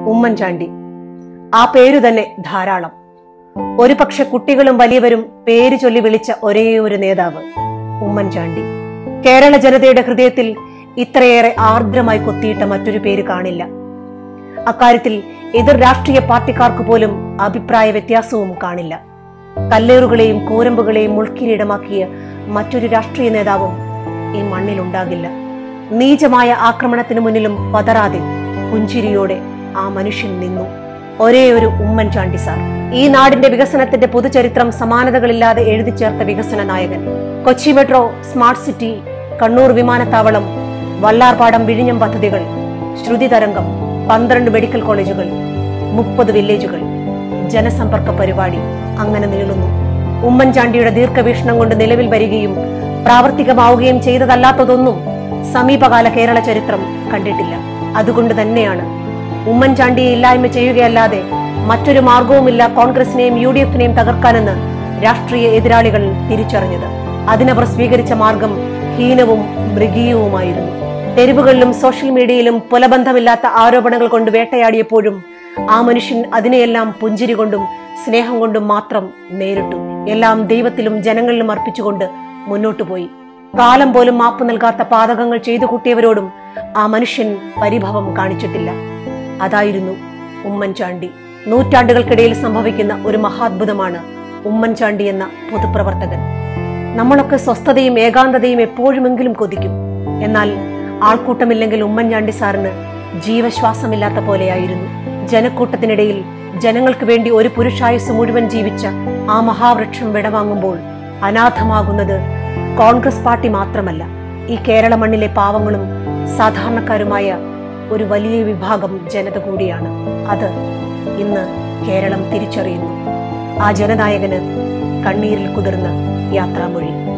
ഉമ്മൻചാണ്ടി ആ പേരു തന്നെ ധാരാളം ഒരുപക്ഷെ കുട്ടികളും വലിയവരും പേര് ചൊല്ലി വിളിച്ച ഒരേ ഒരു നേതാവ് ഉമ്മൻചാണ്ടി കേരള ജനതയുടെ ഹൃദയത്തിൽ ഇത്രയേറെ ആർദ്രമായി കൊത്തിയിട്ട മറ്റൊരു പേര് കാണില്ല അക്കാര്യത്തിൽ എതിർ രാഷ്ട്രീയ പാർട്ടിക്കാർക്ക് പോലും അഭിപ്രായ വ്യത്യാസവും കാണില്ല കല്ലേറുകളെയും കൂരമ്പുകളെയും മുൾക്കിരീടമാക്കിയ മറ്റൊരു രാഷ്ട്രീയ നേതാവും ഈ മണ്ണിലുണ്ടാകില്ല നീചമായ ആക്രമണത്തിന് മുന്നിലും പതറാതെ പുഞ്ചിരിയോടെ ആ മനുഷ്യൻ നിന്നു ഒരേ ഒരു ഉമ്മൻചാണ്ടി സാർ ഈ നാടിന്റെ വികസനത്തിന്റെ പൊതുചരിത്രം സമാനതകളില്ലാതെ എഴുതി ചേർത്ത വികസന നായകൻ Kochi metro smart city Kannur വിമാനത്താവളം വല്ലാർപാടം വിഴിഞ്ഞം പദ്ധതികൾ ശ്രുതി തരംഗം പന്ത്രണ്ട് മെഡിക്കൽ കോളേജുകൾ മുപ്പത് വില്ലേജുകൾ ജനസമ്പർക്ക പരിപാടി അങ്ങനെ നീളുന്നു ഉമ്മൻചാണ്ടിയുടെ ദീർഘവീക്ഷണം കൊണ്ട് നിലവിൽ വരികയും പ്രാവർത്തികമാവുകയും ചെയ്തതല്ലാത്തതൊന്നും സമീപകാല കേരള ചരിത്രം കണ്ടിട്ടില്ല അതുകൊണ്ട് തന്നെയാണ് ഉമ്മൻചാണ്ടിയെ ഇല്ലായ്മ ചെയ്യുകയല്ലാതെ മറ്റൊരു മാർഗവുമില്ല കോൺഗ്രസിനെയും യു ഡി എഫിനെയും തകർക്കാനെന്ന് രാഷ്ട്രീയ എതിരാളികൾ തിരിച്ചറിഞ്ഞത് അതിനവർ സ്വീകരിച്ച മാർഗം ഹീനവും മൃഗീയവുമായിരുന്നു തെരുവുകളിലും സോഷ്യൽ മീഡിയയിലും പുലബന്ധമില്ലാത്ത ആരോപണങ്ങൾ കൊണ്ട് വേട്ടയാടിയപ്പോഴും ആ മനുഷ്യൻ അതിനെയെല്ലാം പുഞ്ചിരി കൊണ്ടും സ്നേഹം കൊണ്ടും മാത്രം നേരിട്ടു എല്ലാം ദൈവത്തിലും ജനങ്ങളിലും അർപ്പിച്ചുകൊണ്ട് മുന്നോട്ടു പോയി കാലം പോലും മാപ്പ് നൽകാത്ത പാതകങ്ങൾ ചെയ്തു കൂട്ടിയവരോടും ആ മനുഷ്യൻ പരിഭവം കാണിച്ചിട്ടില്ല അതായിരുന്നു ഉമ്മൻചാണ്ടി നൂറ്റാണ്ടുകൾക്കിടയിൽ സംഭവിക്കുന്ന ഒരു മഹാത്ഭുതമാണ് ഉമ്മൻചാണ്ടി എന്ന പൊതുപ്രവർത്തകൻ നമ്മളൊക്കെ സ്വസ്ഥതയും ഏകാന്തതയും എപ്പോഴുമെങ്കിലും കൊതിക്കും എന്നാൽ ആൾക്കൂട്ടമില്ലെങ്കിൽ ഉമ്മൻചാണ്ടി സാറിന് ജീവശ്വാസമില്ലാത്ത പോലെയായിരുന്നു ജനക്കൂട്ടത്തിനിടയിൽ ജനങ്ങൾക്ക് വേണ്ടി ഒരു പുരുഷായുസ് മുഴുവൻ ജീവിച്ച ആ മഹാവൃക്ഷം വിടവാങ്ങുമ്പോൾ അനാഥമാകുന്നത് കോൺഗ്രസ് പാർട്ടി മാത്രമല്ല ഈ കേരള മണ്ണിലെ പാവങ്ങളും സാധാരണക്കാരുമായ ഒരു വലിയ വിഭാഗം ജനത കൂടിയാണ് അത് ഇന്ന് കേരളം തിരിച്ചറിയുന്നു ആ ജനനായകന് കണ്ണീരിൽ കുതിർന്ന യാത്രാമൊഴി